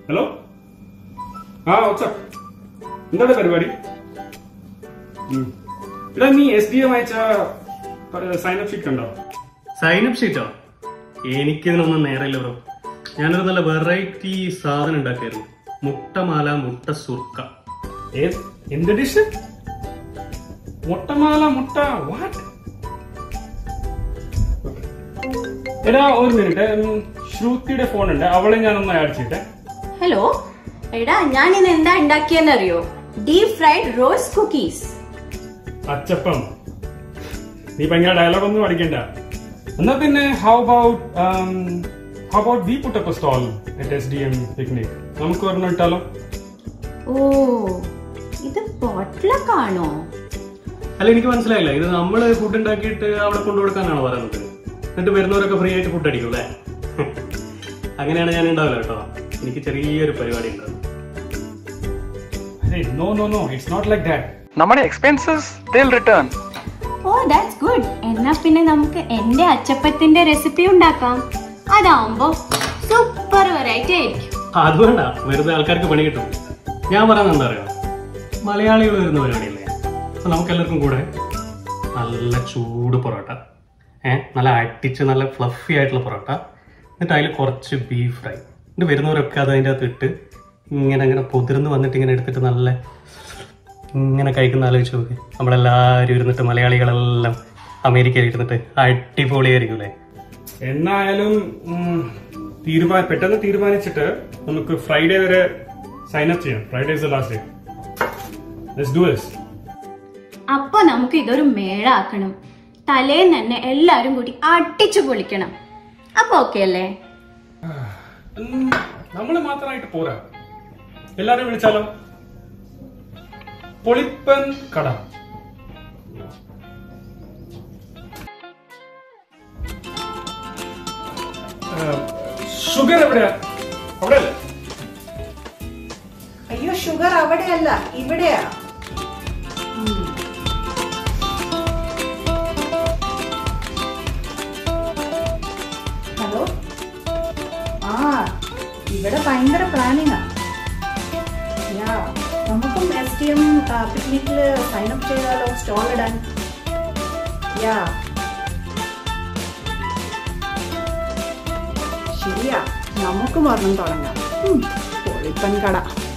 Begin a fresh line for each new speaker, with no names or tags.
Hello ആ ഒച്ച എന്താണ് പരിപാടി ഉം. എടാ നീ എസ് ഡി എം അയച്ച സൈനപ്പ് ഷീറ്റ് ഉണ്ടോ
സൈനപ്പ് ഷീറ്റോ എനിക്കിതിനൊന്നും നേരമില്ല ബ്രോ ഞാനൊരു നല്ല വെറൈറ്റി സാധനം ഉണ്ടാക്കിയായിരുന്നു മുട്ടമാല മുട്ട സുർക്ക
ഏത് എന്ത് ഡിഷ് മുട്ടമാല മുട്ട വാട്ട് എടാ ഒരു മിനിറ്റ് ഉം, ശ്രുതിയുടെ ഫോൺ ഉണ്ട് അവളെ ഞാനൊന്ന് ആഡ് ചെയ്യട്ടെ
ഹലോ എടാ ഞാൻ ഇന്ന് എന്താ ഉണ്ടാക്കിയെന്നറിയോ ഡീപ് ഫ്രൈഡ് റോസ് കുക്കീസ്
അച്ചപ്പം നീ ഭയങ്കര ഡയലോഗ് ഒന്നും പഠിക്കണ്ട എന്നാ പിന്നെ how about how about we put up stall at S D M picnic നമുക്ക് ഒരെണ്ണം ഇട്ടാലോ
ഓ ഇത് ബോട്ടിലൊക്കെ ആണോ
അല്ല എനിക്ക് മനസ്സിലായില്ല ഇത് നമ്മൾ ഫുഡ് ഉണ്ടാക്കിയിട്ട് അവിടെ കൊണ്ടുകൊടുക്കാനാണോ പറയുന്നത് എന്നിട്ട് വരുന്നവരൊക്കെ ഫ്രീ ആയിട്ട് ഫുഡ് അടിക്കും അല്ലേ അങ്ങനെയാണ് ഞാൻ ഉണ്ടാവില്ല കേട്ടോ എനിക്ക് ചെറിയൊരു പരിപാടി ഉണ്ടാവും
അതെ no no no it's not like that
നമ്മുടെ expenses they'll return
oh that's good എന്നാ പിന്നെ നമുക്ക് എന്റെ അച്ചപ്പത്തിന്റെ റെസിപ്പി ഉണ്ടാക്കാം അതാവുമ്പോ സൂപ്പർ വെറൈറ്റി ആയിരിക്കും
അത് വേണ്ട വെറുതെ ആൾക്കാർക്ക് പണി കിട്ടും ഞാൻ പറയുന്നത് എന്താ അറിയോ മലയാളികൾ വരുന്ന പരിപാടിയല്ലേ അപ്പൊ നമുക്ക് എല്ലാവർക്കും കൂടെ നല്ല ചൂട് പൊറോട്ട ഏഹ് നല്ല അടിച്ച് നല്ല ഫ്ലഫി ആയിട്ടുള്ള പൊറോട്ട എന്നിട്ട് അതിൽ കുറച്ച് ബീഫ് ഫ്രൈ എന്നിട്ട് വരുന്നവരൊക്കെ അത് അതിൻ്റെ അകത്ത് ഇട്ട് ഇങ്ങനെ ഇങ്ങനെ പൊതിർന്ന് വന്നിട്ട് ഇങ്ങനെ എടുത്തിട്ട് നല്ല ഇങ്ങനെ കഴിക്കുന്ന ആലോചിച്ച് നോക്ക് നമ്മളെല്ലാവരും ഇരുന്നിട്ട് മലയാളികളെല്ലാം അമേരിക്കയിൽ ഇരുന്നിട്ട് അടിപൊളിയായിരിക്കും അല്ലേ
എന്നായാലും തീരുമാനം പെട്ടെന്ന് തീരുമാനിച്ചിട്ട് നമുക്ക് ഫ്രൈഡേ വരെ സൈൻ അപ്പ് ചെയ്യാം Friday is the last day let's do this
അപ്പൊ നമുക്ക് ഇതൊരു മേളാക്കണം തലേന്ന് തന്നെ എല്ലാരും കൂടി അടിച്ചു പൊളിക്കണം അപ്പൊ ഓക്കെ അല്ലേ
നമ്മൾ മാത്രമായിട്ട് പോരാ എല്ലാരും വിളിച്ചാലോ പൊളിപ്പൻ കട ഷുഗർ എവിടെയാ അവിടെ അല്ലേ
അയ്യോ ഷുഗർ അവിടെയല്ല ഇവിടെയാ ഉം. ഹലോ ആ ഇവിടെ ഭയങ്കര പ്ലാനിങ്ങാ യാ നമുക്കും എസ് ടി എം പിക്നിക്കിൽ സൈനപ്പ് ചെയ്താലോ സ്റ്റോൾ ഇടാൻ യാ ശരിയാ നമുക്കും ഒരെണ്ണം തുടങ്ങാം ഉം, പൊളിപ്പൻ കട